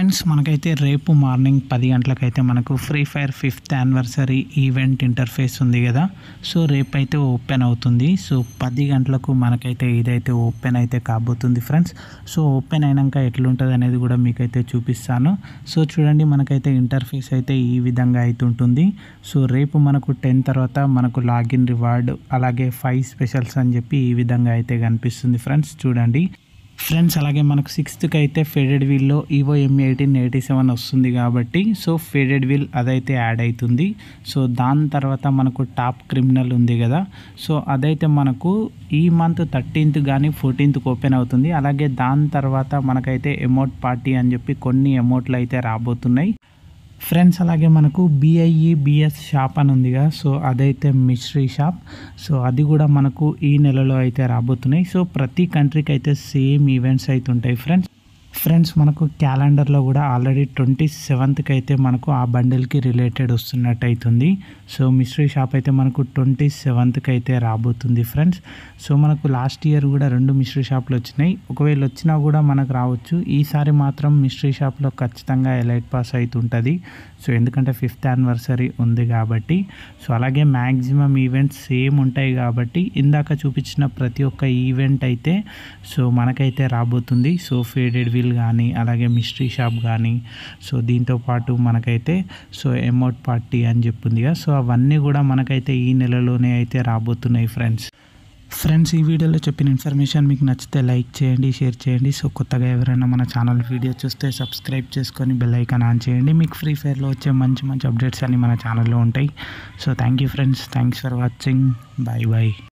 friends మనకైతే రేపు morning పది గంటలకైతే మనకు free fire fifth anniversary event interface ఉంది కదా సో రేపు అయితే ఓపెన్ అవుతుంది సో పది గంటలకు మనకైతే ఇదైతే ఓపెన్ అయితే కాబోతుంది ఫ్రెండ్స్ సో ఓపెన్ అయినాక ఎట్లుంటుంది అనేది కూడా మీకైతే చూపిస్తాను సో చూడండి మనకైతే ఇంటర్ఫేస్ అయితే ఈ విధంగా అయితే ఉంటుంది సో రేపు మనకు టెన్ తర్వాత మనకు లాగిన్ రివార్డ్ అలాగే ఫైవ్ స్పెషల్స్ అని చెప్పి ఈ విధంగా అయితే కనిపిస్తుంది ఫ్రెండ్స్ చూడండి ఫ్రెండ్స్ అలాగే మనకు సిక్స్త్కి అయితే ఫేడెడ్ వీల్లో evo M eighteen eighty seven వస్తుంది కాబట్టి సో ఫేడెడ్ వీల్ అదైతే యాడ్ అవుతుంది సో దాని తర్వాత మనకు టాప్ క్రిమినల్ ఉంది కదా సో అదైతే మనకు ఈ మంత్ థర్టీన్త్ కానీ ఫోర్టీన్త్కి ఓపెన్ అవుతుంది అలాగే దాని తర్వాత మనకైతే ఎమోట్ పార్టీ అని చెప్పి కొన్ని ఎమోట్లు అయితే రాబోతున్నాయి ఫ్రెండ్స్ అలాగే మనకు బిఐఈ బిఎస్ షాప్ అని ఉంది కదా సో అదైతే మిస్ట్రీ షాప్ సో అది కూడా మనకు ఈ నెలలో అయితే రాబోతున్నాయి సో ప్రతి కంట్రీకి అయితే సేమ్ ఈవెంట్స్ అయితే ఉంటాయి ఫ్రెండ్స్ ఫ్రెండ్స్ మనకు క్యాలెండర్లో కూడా ఆల్రెడీ ట్వంటీ సెవెంత్కి అయితే మనకు ఆ బండిల్కి రిలేటెడ్ వస్తున్నట్టు అవుతుంది సో మిస్ట్రీ షాప్ అయితే మనకు ట్వంటీ సెవెంత్కి అయితే రాబోతుంది ఫ్రెండ్స్ సో మనకు లాస్ట్ ఇయర్ కూడా రెండు మిస్ట్రీ షాప్లు వచ్చినాయి ఒకవేళ వచ్చినా కూడా మనకు రావచ్చు ఈసారి మాత్రం మిస్ట్రీ షాప్లో ఖచ్చితంగా ఎలైట్ పాస్ అవుతుంటుంది సో ఎందుకంటే ఫిఫ్త్ యానివర్సరీ ఉంది కాబట్టి సో అలాగే మ్యాక్సిమం ఈవెంట్స్ సేమ్ ఉంటాయి కాబట్టి ఇందాక చూపించిన ప్రతి ఒక్క ఈవెంట్ అయితే సో మనకైతే రాబోతుంది సో ఫేడెడ్ వీల్ కానీ అలాగే మిస్ట్రీ షాప్ కానీ సో దీంతో పాటు మనకైతే సో ఎమౌట్ పార్టీ అని చెప్పింది కదా సో అవన్నీ కూడా మనకైతే ఈ నెలలోనే అయితే రాబోతున్నాయి ఫ్రెండ్స్ ఫ్రెండ్స్ ఈ వీడియోలో చెప్పిన ఇన్ఫర్మేషన్ మీకు నచ్చితే లైక్ చేయండి షేర్ చేయండి సో కొత్తగా ఎవరైనా మన ఛానల్ వీడియో చూస్తే సబ్స్క్రైబ్ చేసుకొని బెల్ ఐకాన్ ఆన్ చేయండి మీకు ఫ్రీ ఫైర్లో వచ్చే మంచి మంచి అప్డేట్స్ అన్ని మన ఛానల్లో ఉంటాయి so thank you friends thanks for watching bye bye